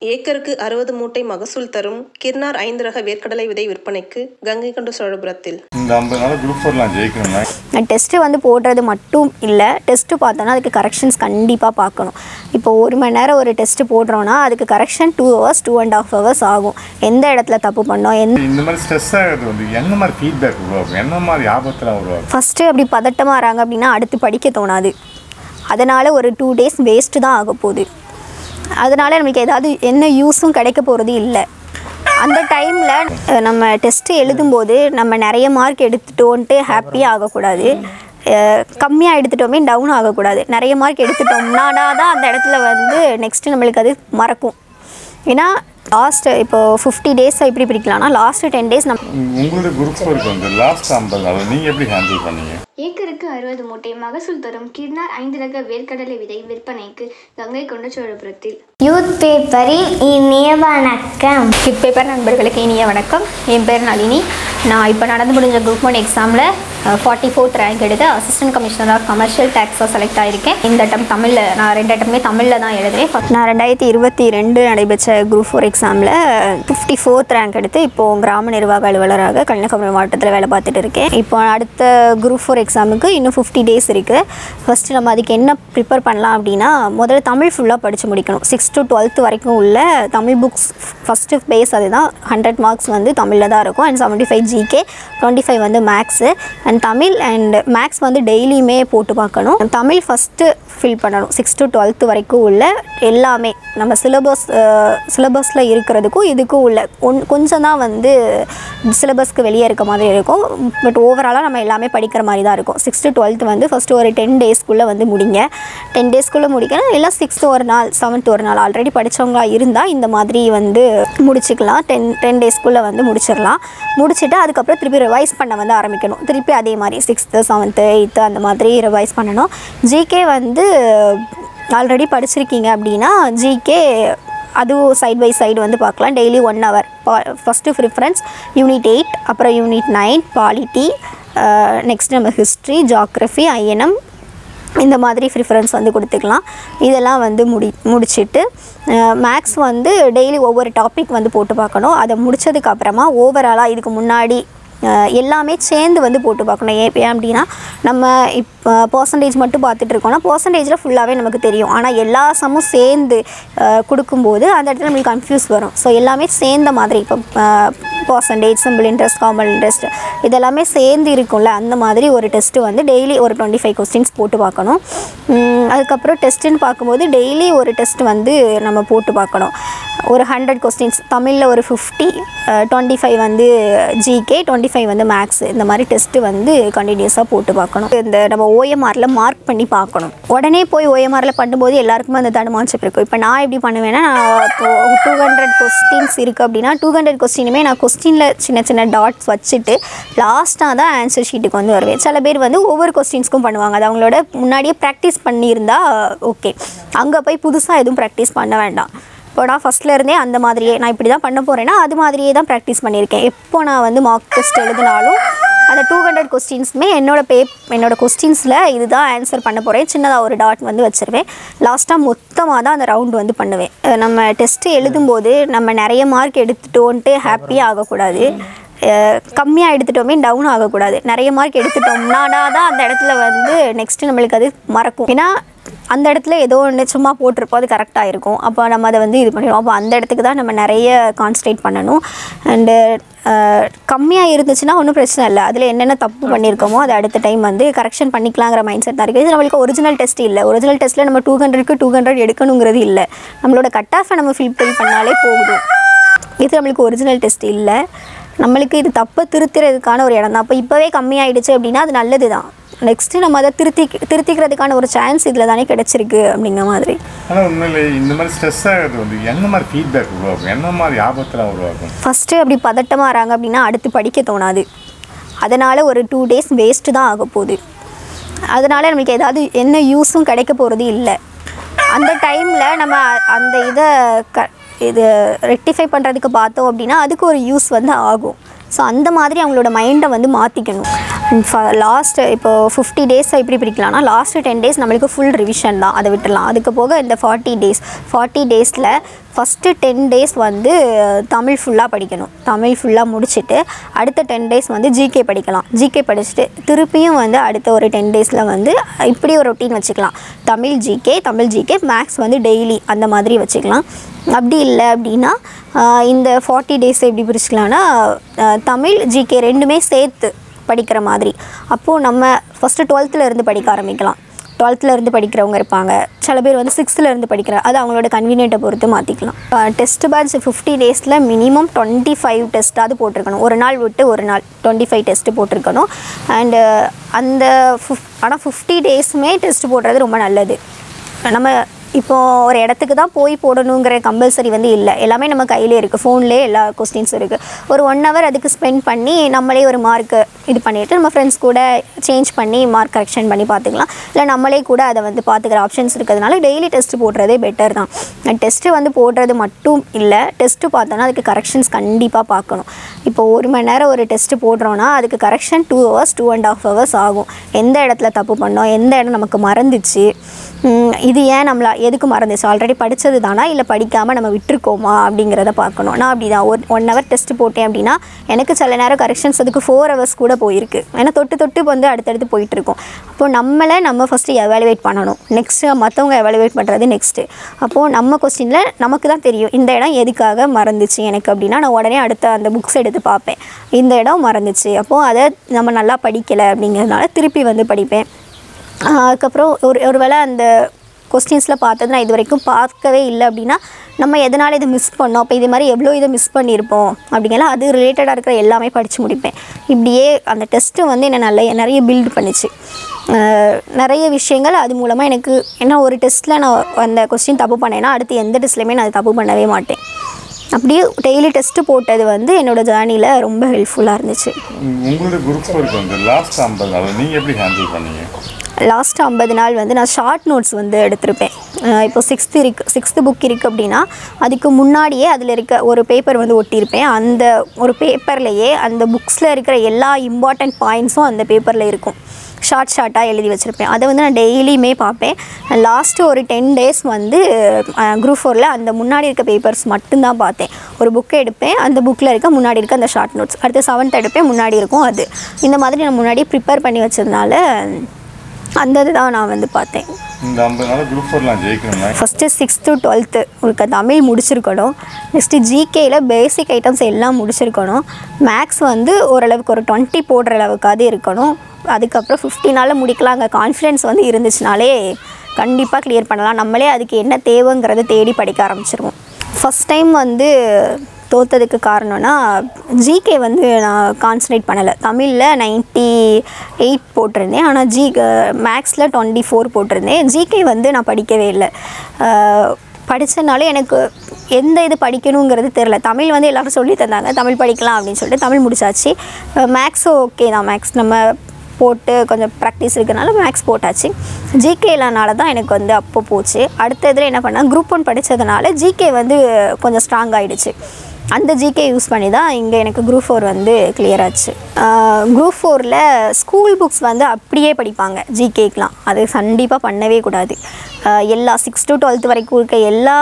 ஏக்கருக்கு அறுபது மூட்டை மகசூல் தரும் கிர்னார் ஐந்து ரக வேர்க்கடலை விதை விற்பனைக்கு கங்கை கொண்ட சோழபுரத்தில் இந்த ஐம்பது நாள் குரூப் ஃபோர்லாம் ஜெயிக்கணும்னா டெஸ்ட்டு வந்து போடுறது மட்டும் இல்லை டெஸ்ட்டு பார்த்தோன்னா அதுக்கு கரெக்ஷன்ஸ் கண்டிப்பாக பார்க்கணும் இப்போ ஒரு மணி நேரம் ஒரு டெஸ்ட்டு போடுறோன்னா அதுக்கு correction two hours two and half hours ஆகும் எந்த இடத்துல தப்பு பண்ணோம் எந்த இந்த மாதிரி ஸ்ட்ரெஸ் ஆகிறது வந்து என்ன மாதிரி ஃபீட்பேக் உருவாகும் என்ன மாதிரி ஆபத்துலாம் உருவாகும் ஃபஸ்ட்டு அப்படி பதட்டமாக வராங்க அப்படின்னா அடுத்து படிக்க தோணாது அதனால் ஒரு டூ டேஸ் வேஸ்ட்டு தான் ஆக போகுது அதனால் நம்மளுக்கு ஏதாவது என்ன யூஸும் கிடைக்க போகிறது இல்லை அந்த டைமில் நம்ம டெஸ்ட்டு எழுதும்போது நம்ம நிறைய மார்க் எடுத்துட்டோன்ட்டு ஹாப்பியாக ஆகக்கூடாது கம்மியாக எடுத்துட்டோமே டவுன் ஆகக்கூடாது நிறைய மார்க் எடுத்துட்டோம்னா தான் அந்த இடத்துல வந்து நெக்ஸ்ட்டு நம்மளுக்கு அது மறக்கும் ஏன்னா லாஸ்ட்டு இப்போ ஃபிஃப்டி டேஸ் எப்படி பிரிக்கலாம்னா லாஸ்ட்டு டென் டேஸ் நம்ம உங்க- உங்களுடைய குரூப் ஃபோருக்கு வந்து லாஸ்ட் ஐம்பது நாள் நீங்கள் எப்படி ஹேண்டில் பண்ணீங்க ஏக்கருக்கு அறுபது மூட்டை மகசூல் தரும் கிர்னார் ஐந்து ரக வேர்க்கடலை விதை விற்பனைக்கு கங்கை கொண்ட சோழபுரத்தில் யூத் பேப்பரின் இனிய வணக்கம் கிட் பேப்பர் நண்பர்களுக்கு இனிய வணக்கம் என் பேர் நளினி நான் இப்போ நடந்து முடிஞ்ச குரூப் ஒன் எக்ஸாமில் ஃபார்ட்டி ஃபோர்த் ரேங்க் எடுத்து அசிஸ்டன்ட் கமிஷனர் ஆஃப் கமர்ஷியல் டேக்ஸாக செலக்ட் ஆகியிருக்கேன் இந்த அட்டம் தமிழில் நான் ரெண்டு அட்டமே தமிழில் தான் எழுதுறேன் நான் ரெண்டாயிரத்தி இருபத்தி ரெண்டு நடைபெற்ற குரூப் ஃபோர் எக்ஸாமில் ஃபிஃப்டி ஃபோர்த் ரேங்க் எடுத்து இப்போது கிராம நிர்வாக அலுவலராக கன்னியாகுமரி மாவட்டத்தில் வேலை பார்த்துட்டு இருக்கேன் இப்போ அடுத்த குரூப் ஃபோர் எக்ஸாமுக்கு இன்னும் ஃபிஃப்டி டேஸ் இருக்குது ஃபஸ்ட்டு நம்ம அதுக்கு என்ன ப்ரிப்பேர் பண்ணலாம் அப்படின்னா முதல்ல தமிழ் ஃபுல்லாக படித்து முடிக்கணும் சிக்ஸ் டு டுவெல்த் வரைக்கும் உள்ள தமிழ் புக்ஸ் ஃபஸ்ட்டு பேஸ் அதுதான் ஹண்ட்ரட் மார்க்ஸ் வந்து தமிழில் தான் இருக்கும் and seventy five GK twenty five வந்து maths and Tamil and maths வந்து டெய்லியுமே போட்டு பார்க்கணும் தமிழ் ஃபஸ்ட்டு ஃபில் பண்ணணும் சிக்ஸ் டு டுவெல்த் வரைக்கும் உள்ள எல்லாமே நம்ம சிலபஸ் சிலபஸில் இருக்கிறதுக்கும் இதுக்கும் உள்ள ஒன் கொஞ்சம் தான் வந்து சிலபஸ்க்கு வெளியே இருக்க மாதிரி இருக்கும் பட் ஓவராலாக நம்ம எல்லாமே படிக்கிற மாதிரி தான் இருக்கும் சிக்ஸ் டு டுவெல்த் வந்து ஃபஸ்ட்டு ஒரு டென் டேஸ்க்குள்ளே வந்து முடிங்க டென் டேஸ்க்குள்ளே முடிக்கணும் இல்லை சிக்ஸ்த் ஒரு நாள் செவன்த் ஒரு நாள் ஆல்ரெடி படித்தவங்களா இருந்தால் இந்த மாதிரி வந்து முடிச்சுக்கலாம் டென் டென் டேஸ்க்குள்ளே வந்து முடிச்சிடலாம் முடிச்சுட்டு அதுக்கப்புறம் திருப்பி ரிவைஸ் பண்ண வந்து ஆரம்பிக்கணும் திருப்பி அதே மாதிரி சிக்ஸ்த்து செவன்த்து எயித்து அந்த மாதிரி ரிவைஸ் பண்ணணும் ஜிகே வந்து ஆல்ரெடி படிச்சிருக்கீங்க அப்படின்னா ஜிகே அதுவும் சைட் பை சைடு வந்து பார்க்கலாம் டெய்லி ஒன் ஹவர் பா ஃபஸ்ட்டு ப்ரிஃபரன்ஸ் யூனிட் எயிட் அப்புறம் யூனிட் நைன் பாலிட்டி நெக்ஸ்ட் நம்ம ஹிஸ்ட்ரி ஜாக்ரஃபி ஐஎன்எம் இந்த மாதிரி ப்ரிஃபரன்ஸ் வந்து கொடுத்துக்கலாம் இதெல்லாம் வந்து முடி முடிச்சுட்டு மேக்ஸ் வந்து டெய்லி ஒவ்வொரு டாபிக் வந்து போட்டு பார்க்கணும் அதை முடிச்சதுக்கு அப்புறமா ஓவராலாக இதுக்கு முன்னாடி அஹ், எல்லாமே சேர்ந்து வந்து போட்டு பார்க்கணும் ஏன் ஏன் அப்படின்னா நம்ம இப்போ பர்சன்டேஜ் மட்டும் பார்த்துட்டு இருக்கோம்னா பர்சன்டேஜில் ஃபுல்லாகவே நமக்கு தெரியும் ஆனால் எல்லா சமும் சேர்ந்து அஹ், கொடுக்கும்போது அந்த இடத்துல நம்மளுக்கு கன்ஃபியூஸ் வரும் ஸோ எல்லாமே சேர்ந்த மாதிரி இப்போ percentage simple interest common interest இதெல்லாமே சேர்ந்து இருக்கும்ல அந்த மாதிரி ஒரு டெஸ்ட்டு வந்து டெய்லி ஒரு டுவெண்ட்டி ஃபைவ் கொஸ்டின்ஸ் போட்டு பார்க்கணும் உம், அதுக்கப்புறம் டெஸ்ட்டுன்னு பார்க்கும்போது டெய்லி ஒரு டெஸ்ட் வந்து நம்ம போட்டு பார்க்கணும் ஒரு ஹண்ட்ரட் கொஸ்டின்ஸ் தமிழில் ஒரு ஃபிஃப்டி டுவெண்ட்டி ஃபைவ் வந்து ஜிகே டுவெண்ட்டி ஃபைவ் வந்து மேக்ஸ் இந்த மாதிரி டெஸ்ட்டு வந்து கண்டினியூஸாக போட்டு பார்க்கணும் இந்த நம்ம ஓஎம்ஆரில் மார்க் பண்ணி பார்க்கணும் உடனே போய் ஓஎம்ஆரில் பண்ணும்போது எல்லாருக்குமே அந்த தடுமாற்றம் இருக்கும் இப்போ நான் எப்படி பண்ணுவேன்னா நான் இப்போ டூ ஹண்ட்ரட் கொஸ்டின்ஸ் இருக்குது அப்படின்னா டூ ஹண்ட்ரட் கொஸ்டினுமே நான் கொஸ்டினில் சின்ன சின்ன டாட்ஸ் வச்சுட்டு லாஸ்ட்டாக தான் ஆன்சர் ஷீட்டுக்கு வந்து வருவேன் சில பேர் வந்து ஒவ்வொரு கொஸ்டின்ஸ்க்கும் பண்ணுவாங்க அது அவங்களோட முன்னாடியே ப்ராக்டிஸ் பண்ணியிருந்தா ஓகே அங்கே போய் புதுசாக எதுவும் ப்ராக்டிஸ் பண்ண வேண்டாம் இப்போ நான் ஃபஸ்ட்ல இருந்தே அந்த மாதிரியே நான் இப்படி தான் பண்ண போகிறேன்னா அது மாதிரியே தான் ப்ராக்டிஸ் பண்ணியிருக்கேன் எப்போ நான் வந்து மார்க் டெஸ்ட் எழுதினாலும் அந்த டூ ஹண்ட்ரட் கொஸ்டின்ஸுமே என்னோட பே என்னோட கொஸ்டின்ஸில் இதுதான் ஆன்சர் பண்ண போகிறேன் சின்னதாக ஒரு டாட் வந்து வச்சுருவேன் லாஸ்ட்டாக மொத்தமாக தான் அந்த ரவுண்ட் வந்து பண்ணுவேன் அஹ் நம்ம டெஸ்ட்டு எழுதும்போது நம்ம நிறைய மார்க் எடுத்துட்டோன்ட்டு ஹாப்பியாக ஆகக்கூடாது கம்மியாக எடுத்துட்டோமே டவுன் ஆகக்கூடாது நிறைய மார்க் எடுத்துட்டோம்னா தான் அந்த இடத்துல வந்து நெக்ஸ்ட்டு நம்மளுக்கு அது மறக்கும் ஏன்னா அந்த இடத்துல ஏதோ ஒன்று சும்மா போட்டிருப்போம் அது கரெக்டாக இருக்கும் அப்போ நம்ம அதை வந்து இது பண்ணிடுவோம் அப்போ அந்த இடத்துக்கு தான் நம்ம நிறைய கான்சன்ட்ரேட் பண்ணணும் அண்டு கம்மியாக இருந்துச்சுன்னா ஒன்றும் பிரச்சனை இல்லை அதில் என்னென்ன தப்பு பண்ணியிருக்கோமோ அதை அடுத்த டைம் வந்து கரெக்ஷன் பண்ணிக்கலாங்கிற மைண்ட் செட் தான் இருக்குது இது நம்மளுக்கு ஒரிஜினல் டெஸ்ட் இல்லை ஒரிஜினல் டெஸ்ட்டில் நம்ம டூ ஹண்ட்ரட்க்கு டூ ஹண்ட்ரட் எடுக்கணுங்கிறது இல்லை நம்மளோட கட் ஆஃபை நம்ம ஃபில் ஃபில் பண்ணாலே போகுது இது நம்மளுக்கு ஒரிஜினல் டெஸ்ட் இல்லை நம்மளுக்கு இது தப்பை திருத்துறதுக்கான ஒரு இடம் தான் அப்போ இப்போவே கம்மியாயிடுச்சு அப்படின்னா அது நல்லது தான் நெக்ஸ்ட்டு நம்ம அதை திருத்தி திருத்திக்கிறதுக்கான ஒரு சான்ஸ் இதில் தானே கிடச்சிருக்கு அப்படிங்கிற மாதிரி ஆனால் உண்மையிலே இந்த மாதிரி ஸ்ட்ரெஸ் ஆகிறது வந்து என்ன மாதிரி ஃபீட்பேக் உருவாகும் என்ன மாதிரி ஆபத்துலாம் உருவாகும் ஃபஸ்ட்டு அப்படி பதட்டமாக வராங்க அப்படின்னா அடுத்து படிக்க தோணாது அதனால் ஒரு டூ டேஸ் வேஸ்ட்டு தான் ஆக போகுது அதனால் நமக்கு ஏதாவது என்ன யூஸும் கிடைக்க போகிறது இல்லை அந்த டைமில் நம்ம அந்த இதை க இது ரெக்டிஃபை பண்ணுறதுக்கு பார்த்தோம் அப்படின்னா அதுக்கு ஒரு யூஸ் வந்து ஆகும் ஸோ அந்த மாதிரி அவங்களோட மைண்டை வந்து மாற்றிக்கணும் லாஸ்ட் இப்போ ஃபிஃப்டி டேஸ் எப்படி பிரிக்கலாம்னா லாஸ்ட்டு டென் டேஸ் நம்மளுக்கு ஃபுல் ரிவிஷன் தான் அதை விட்டுடலாம் அதுக்கு போக இந்த ஃபார்ட்டி டேஸ் ஃபார்ட்டி டேஸில் ஃபஸ்ட்டு டென் டேஸ் வந்து தமிழ் ஃபுல்லாக படிக்கணும் தமிழ் ஃபுல்லாக முடிச்சுட்டு அடுத்த டென் டேஸ் வந்து ஜிகே படிக்கலாம் ஜிகே படிச்சுட்டு திருப்பியும் வந்து அடுத்த ஒரு டென் டேஸில் வந்து இப்படி ஒரு ரொட்டீன் வச்சுக்கலாம் Tamil GK Tamil GK maths வந்து டெய்லி அந்த மாதிரி வச்சுக்கலாம் அப்படி இல்லை அப்படின்னா ஆஹ் இந்த ஃபார்ட்டி டேஸ் எப்படி பிரிச்சுக்கலாம்னா ஆஹ் தமிழ் ஜிகே ரெண்டுமே சேர்த்து படிக்கிற மாதிரி அப்போது நம்ம ஃபஸ்ட்டு டுவெல்த்தில் இருந்து படிக்க ஆரம்பிக்கலாம் 12th ல இருந்து படிக்கிறவங்க இருப்பாங்க சில பேர் வந்து சிக்ஸ்த்தில் இருந்து படிக்கிற அது அவங்களோட கன்வீனியண்ட்டை பொறுத்து மாற்றிக்கலாம் டெஸ்ட் பேட்ச் ஃபிஃப்டி டேஸில் மினிமம் டுவெண்ட்டி ஃபைவ் டெஸ்ட்டாவது போட்டிருக்கணும் ஒரு நாள் விட்டு ஒரு நாள் டுவெண்ட்டி ஃபைவ் டெஸ்ட்டு போட்டிருக்கணும் அண்டு அந்த ஃபிஃப் ஆனால் ஃபிஃப்டி டேஸுமே டெஸ்ட் போடுறது ரொம்ப நல்லது நம்ம இப்போ ஒரு இடத்துக்கு தான் போய் போடணுங்கிற கம்பல்சரி வந்து இல்லை எல்லாமே நம்ம கையிலே இருக்குது ஃபோன்லேயே எல்லா கொஸ்டின்ஸும் இருக்குது ஒரு ஒன் ஹவர் அதுக்கு ஸ்பெண்ட் பண்ணி நம்மளே ஒரு மார்க்கு இது பண்ணிவிட்டு நம்ம ஃப்ரெண்ட்ஸ் கூட சேஞ்ச் பண்ணி மார்க் கரெக்ஷன் பண்ணி பார்த்துக்கலாம் இல்லை நம்மளே கூட அதை வந்து பார்த்துக்கிற ஆப்ஷன்ஸ் இருக்கிறதுனால டெய்லி டெஸ்ட் போடுறதே பெட்டர் தான் டெஸ்ட்டு வந்து போடுறது மட்டும் இல்லை டெஸ்ட்டு பார்த்தோன்னா அதுக்கு கரெக்ஷன்ஸ் கண்டிப்பாக பார்க்கணும் இப்போ ஒரு மணி நேரம் ஒரு டெஸ்ட்டு போடுறோன்னா அதுக்கு correction two hours two and half hours ஆகும் எந்த இடத்துல தப்பு பண்ணோம் எந்த இடம் நமக்கு மறந்துச்சு உம், இது ஏன் நம்மளா எதுக்கு மறந்துச்சு ஆல்ரெடி படித்தது தானா இல்லை படிக்காமல் நம்ம விட்டுருக்கோமா அப்படிங்கிறத பார்க்கணும் நான் அப்படி தான் ஒரு ஒன் ஹவர் டெஸ்ட் போட்டேன் அப்படின்னா எனக்கு சில நேரம் கரெக்ஷன்ஸ் அதுக்கு ஃபோர் ஹவர்ஸ் கூட போயிருக்கு ஏன்னா தொட்டு தொட்டு வந்து அடுத்தடுத்து போயிட்டு இருக்கும் அப்போ நம்மளை நம்ம ஃபஸ்ட்டு எவாலுவேட் பண்ணணும் நெக்ஸ்ட்டு மற்றவங்க எவாலுவேட் பண்ணுறது நெக்ஸ்ட்டு அப்போது நம்ம கொஸ்டினில் நமக்கு தான் தெரியும் இந்த இடம் எதுக்காக மறந்துச்சு எனக்கு அப்படின்னா நான் உடனே அடுத்த அந்த புக்ஸ் எடுத்து பார்ப்பேன் இந்த இடம் மறந்துச்சு அப்போது அதை நம்ம நல்லா படிக்கலை அப்படிங்கிறதுனால திருப்பி வந்து படிப்பேன் ஆஹ் அதுக்கப்புறம் ஒரு ஒரு வேளை அந்த கொஸ்டின்ஸில் பார்த்தது நான் இது வரைக்கும் பார்க்கவே இல்லை அப்படின்னா நம்ம எதனால் இதை மிஸ் பண்ணோம் அப்போ இது மாதிரி எவ்வளோ இதை மிஸ் பண்ணியிருப்போம் அப்படிங்கலாம் அது ரிலேட்டடாக இருக்கிற எல்லாமே படித்து முடிப்பேன் இப்படியே அந்த டெஸ்ட்டு வந்து என்னை நல்ல நிறைய பில்ட் பண்ணிச்சு ஆஹ் நிறைய விஷயங்கள் அது மூலமாக எனக்கு ஏன்னா ஒரு டெஸ்ட்டில் நான் அந்த கொஸ்டின் தப்பு பண்ணேன்னா அடுத்து எந்த டெஸ்ட்லையுமே நான் அது தப்பு பண்ணவே மாட்டேன் அப்படியே டெய்லி டெஸ்ட்டு போட்டது வந்து என்னோடய ஜேர்னியில் ரொம்ப ஹெல்ப்ஃபுல்லாக இருந்துச்சு உங்களுடைய குரூப் ஒர்க் வந்து லாஸ்ட் ஐம்பது நாள் நீங்கள் எப்படி ஹேண்டில் பண்ணீங்க லாஸ்ட் ஐம்பது நாள் வந்து நான் ஷார்ட் நோட்ஸ் வந்து எடுத்திருப்பேன் அஹ் இப்போ சிக்ஸ்த்து இருக்கு சிக்ஸ்த்து புக் இருக்குது அப்படின்னா அதுக்கு முன்னாடியே அதில் இருக்க ஒரு பேப்பர் வந்து ஒட்டியிருப்பேன் அந்த ஒரு பேப்பர்லேயே அந்த புக்ஸில் இருக்கிற எல்லா இம்பார்ட்டண்ட் பாயிண்ட்ஸும் அந்த பேப்பரில் இருக்கும் ஷார்ட் ஷார்ட்டாக எழுதி வச்சுருப்பேன் அதை வந்து நான் டெய்லியுமே பார்ப்பேன் லாஸ்ட்டு ஒரு டென் டேஸ் வந்து குரூப் ஃபோரில் அந்த முன்னாடி இருக்க பேப்பர்ஸ் மட்டும்தான் பார்த்தேன் ஒரு புக்கை எடுப்பேன் அந்த புக்கில் இருக்க முன்னாடி இருக்க அந்த ஷார்ட் நோட்ஸ் அடுத்து செவன்த் எடுப்பேன் முன்னாடி இருக்கும் அது இந்த மாதிரி நான் முன்னாடியே ப்ரிப்பேர் பண்ணி வச்சதுனால அந்த இதுதான் நான் வந்து பார்த்தேன் இந்த ஐம்பது நாள் குரூப் ஃபோர்லாம் ஜெயிக்கணும்னா ஃபஸ்ட்டு சிக்ஸ்த்து டுவெல்த்து உங்களுக்கு தமிழ் முடிச்சிருக்கணும் நெக்ஸ்ட்டு ஜிகேயில் பேசிக் ஐட்டம்ஸ் எல்லாம் முடிச்சிருக்கணும் மேக்ஸ் வந்து ஓரளவுக்கு ஒரு டுவெண்ட்டி போடுற அளவுக்காவது இருக்கணும் அதுக்கப்புறம் ஃபிஃப்டி நாளில் முடிக்கலாம் அங்கே கான்ஃபிடென்ஸ் வந்து இருந்துச்சுனாலே கண்டிப்பாக கிளியர் பண்ணலாம் நம்மளே அதுக்கு என்ன தேவைங்கிறத தேடி படிக்க ஆரம்பிச்சிருவோம் ஃபஸ்ட் டைம் வந்து தோத்ததுக்கு காரணம்னா ஜிகே வந்து நான் கான்சன்ட்ரேட் பண்ணலை தமிழில் நைன்ட்டி எயிட் போட்டிருந்தேன் ஆனால் ஜி மேக்ஸில் டுவெண்ட்டி ஃபோர் போட்டிருந்தேன் ஜிகே வந்து நான் படிக்கவே இல்லை படித்தனாலே எனக்கு எந்த இது படிக்கணுங்கிறது தெரில தமிழ் வந்து எல்லாரும் சொல்லி தந்தாங்க தமிழ் படிக்கலாம் அப்படின்னு சொல்லிட்டு தமிழ் முடிச்சாச்சு மேக்ஸும் ஓகே தான் மேக்ஸ் நம்ம போட்டு கொஞ்சம் ப்ராக்டிஸ் இருக்கனால மேக்ஸ் போட்டாச்சு ஜிகேலனால தான் எனக்கு வந்து அப்போ போச்சு அடுத்த இதில் என்ன பண்ணேன் குரூப் ஒன் படித்ததுனால ஜிகே வந்து கொஞ்சம் ஸ்ட்ராங் ஆகிடுச்சு அந்த ஜிகே யூஸ் பண்ணி தான் இங்கே எனக்கு குரூப் ஃபோர் வந்து clear ஆச்சு குரூப் ஃபோரில் ஸ்கூல் புக்ஸ் வந்து அப்படியே படிப்பாங்க ஜிகேக்கெலாம் அது கண்டிப்பாக பண்ணவே கூடாது ஆஹ் எல்லா சிக்ஸ் டு டுவெல்த் வரைக்கும் இருக்க எல்லா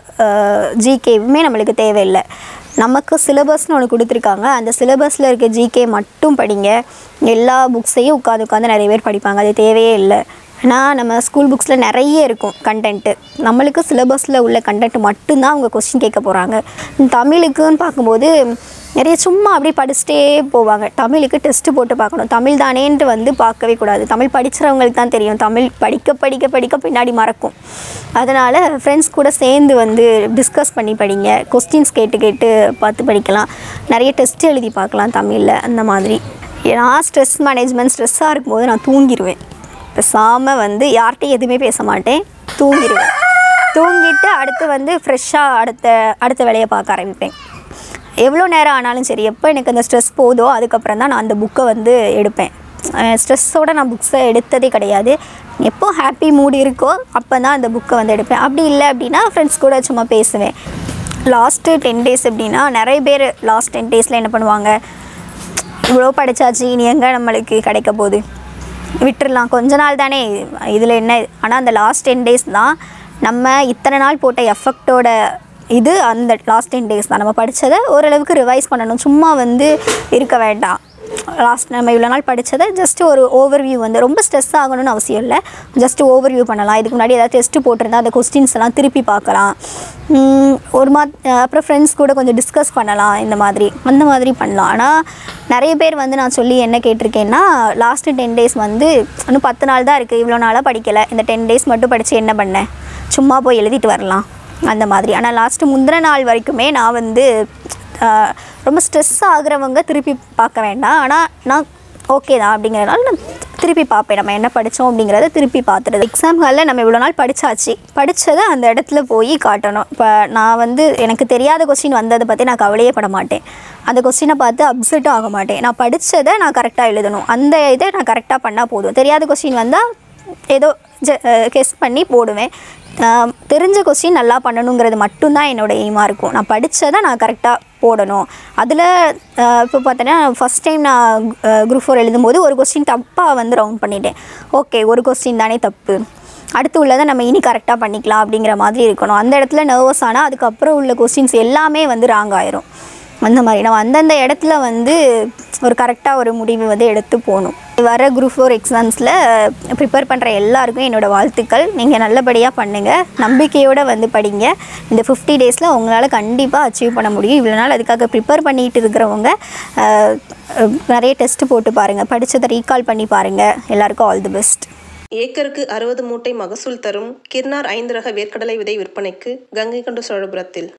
ஜிகேவுமே நம்மளுக்கு தேவையில்லை நமக்கு சிலபஸ்னு ஒன்று கொடுத்துருக்காங்க அந்த சிலபஸில் இருக்க ஜிகே மட்டும் படிங்க எல்லா புக்ஸையும் உட்காந்து உட்காந்து நிறைய பேர் படிப்பாங்க அது தேவையே இல்லை ஆனால் நம்ம ஸ்கூல் புக்ஸில் நிறைய இருக்கும் கண்டென்ட்டு நம்மளுக்கு சிலபஸில் உள்ள கண்டென்ட் மட்டும்தான் அவங்க கொஸ்டின் கேட்க போகிறாங்க தமிழுக்குன்னு பார்க்கும்போது நிறைய சும்மா அப்படியே படிச்சுட்டே போவாங்க தமிழுக்கு டெஸ்ட்டு போட்டு பார்க்கணும் தமிழ் தானேன்ட்டு வந்து பார்க்கவே கூடாது தமிழ் படிக்கிறவங்களுக்கு தான் தெரியும் தமிழ் படிக்க படிக்க படிக்க பின்னாடி மறக்கும் அதனால் ஃப்ரெண்ட்ஸ் கூட சேர்ந்து வந்து டிஸ்கஸ் பண்ணி படிங்க கொஸ்டின்ஸ் கேட்டு கேட்டு பார்த்து படிக்கலாம் நிறைய டெஸ்ட் எழுதி பார்க்கலாம் தமிழில் அந்த மாதிரி நான் ஸ்ட்ரெஸ் மேனேஜ்மெண்ட் ஸ்ட்ரெஸ்ஸாக இருக்கும்போது நான் தூங்கிடுவேன் பேசாமல் வந்து யார்கிட்டையும் எதுவுமே பேச மாட்டேன் தூங்கிடுவேன் தூங்கிட்டு அடுத்து வந்து ஃப்ரெஷ்ஷாக அடுத்த அடுத்த வேலையை பார்க்க ஆரம்பிப்பேன் எவ்வளோ நேரம் ஆனாலும் சரி எப்போ எனக்கு அந்த ஸ்ட்ரெஸ் போதோ அதுக்கப்புறம் தான் நான் அந்த புக்கை வந்து எடுப்பேன் ஸ்ட்ரெஸ்ஸோட நான் புக்ஸை எடுத்ததே கிடையாது எப்போ ஹாப்பி மூடு இருக்கோ அப்போ தான் அந்த புக்கை வந்து எடுப்பேன் அப்படி இல்லை அப்படின்னா ஃப்ரெண்ட்ஸ் கூட சும்மா பேசுவேன் லாஸ்ட்டு டென் டேஸ் எப்படின்னா நிறைய பேர் லாஸ்ட் டென் டேஸில் என்ன பண்ணுவாங்க இவ்வளோ படித்தாச்சு இனி எங்கே நம்மளுக்கு கிடைக்க போகுது விட்டுறலாம் கொஞ்ச நாள் தானே இதில் என்ன ஆனால் அந்த லாஸ்ட் டென் டேஸ் தான் நம்ம இத்தனை நாள் போட்ட எஃபெக்டோட இது அந்த லாஸ்ட் டென் டேஸ் தான் நம்ம படித்ததை ஓரளவுக்கு ரிவைஸ் பண்ணணும் சும்மா வந்து இருக்க வேண்டாம் லாஸ்ட் நம்ம இவ்வளோ நாள் படித்ததை ஜஸ்ட் ஒரு ஓவர்வியூ வந்து ரொம்ப ஸ்ட்ரெஸ் ஆகணும்னு அவசியம் இல்லை ஜஸ்ட் ஓவர்வியூ பண்ணலாம் இதுக்கு முன்னாடி ஏதாவது டெஸ்ட்டு போட்டிருந்தா அந்த கொஸ்டின்ஸ் எல்லாம் திருப்பி பார்க்கலாம் உம், ஒரு மா அப்புறம் ஃப்ரெண்ட்ஸ் கூட கொஞ்சம் டிஸ்கஸ் பண்ணலாம் இந்த மாதிரி அந்த மாதிரி பண்ணலாம் ஆனால் நிறைய பேர் வந்து நான் சொல்லி என்ன கேட்டிருக்கேன்னா லாஸ்ட்டு டென் டேஸ் வந்து இன்னும் பத்து நாள் தான் இருக்குது இவ்வளோ நாளாக படிக்கலை இந்த டென் டேஸ் மட்டும் படித்து என்ன பண்ணேன் சும்மா போய் எழுதிட்டு வரலாம் அந்த மாதிரி ஆனால் லாஸ்ட்டு முந்தின நாள் வரைக்குமே நான் வந்து ஆஹ், ரொம்ப ஸ்ட்ரெஸ் ஆகுறவங்க திருப்பி பார்க்க வேண்டாம் ஆனால் நான் ஓகே தான் அப்படிங்கிறனால நான் திருப்பி பார்ப்பேன் நம்ம என்ன படித்தோம் அப்படிங்கிறத திருப்பி பார்த்துறது எக்ஸாம் ஹாலில் நம்ம இவ்வளோ நாள் படித்தாச்சு படித்ததை அந்த இடத்துல போய் காட்டணும் இப்போ நான் வந்து எனக்கு தெரியாத கொஸ்டின் வந்ததை பற்றி நான் கவலையே பட மாட்டேன் அந்த கொஸ்டினை பார்த்து அப்செட்டும் ஆக மாட்டேன் நான் படித்ததை நான் கரெக்டாக எழுதணும் அந்த இதை நான் கரெக்டாக பண்ணால் போதும் தெரியாத கொஸ்டின் வந்தால் ஏதோ கெஸ் பண்ணி போடுவேன் ஆஹ் தெரிஞ்ச கொஸ்டின் நல்லா பண்ணணுங்கிறது மட்டும்தான் என்னோட எய்மாக இருக்கும் நான் படித்ததை நான் கரெக்டாக போடணும் அதில் இப்போ பார்த்தோன்னா ஃபஸ்ட் டைம் நான் குரூப் ஃபோர் எழுதும்போது ஒரு கொஸ்டின் தப்பாக வந்து ரவுண்ட் பண்ணிட்டேன் ஓகே ஒரு கொஸ்டின் தானே தப்பு அடுத்து உள்ளதை நம்ம இனி கரெக்டாக பண்ணிக்கலாம் அப்படிங்கிற மாதிரி இருக்கணும் அந்த இடத்துல நர்வஸ் ஆனால் அதுக்கப்புறம் உள்ள கொஸ்டின்ஸ் எல்லாமே வந்து ராங் ஆயிரும் அந்த மாதிரி நம்ம அந்தந்த இடத்துல வந்து ஒரு கரெக்டாக ஒரு முடிவு வந்து எடுத்து போகணும் வர குரூப் ஃபோர் எக்ஸாம்ஸில் ப்ரிப்பேர் பண்ணுற எல்லாருக்கும் என்னோடய வாழ்த்துக்கள் நீங்கள் நல்லபடியாக பண்ணுங்கள் நம்பிக்கையோடு வந்து படிங்க இந்த ஃபிஃப்டி டேஸில் உங்களால் கண்டிப்பாக அச்சீவ் பண்ண முடியும் இவ்வளோ நாள் அதுக்காக ப்ரிப்பேர் பண்ணிட்டு இருக்கிறவங்க அஹ், அஹ், நிறைய டெஸ்ட் போட்டு பாருங்கள் படித்ததை ரீகால் பண்ணி பாருங்கள் எல்லாருக்கும் ஆல் தி பெஸ்ட் ஏக்கருக்கு அறுபது மூட்டை மகசூல் தரும் கிர்னார் ஐந்து ரக வேர்க்கடலை விதை விற்பனைக்கு கங்கை கொண்ட சோழபுரத்தில்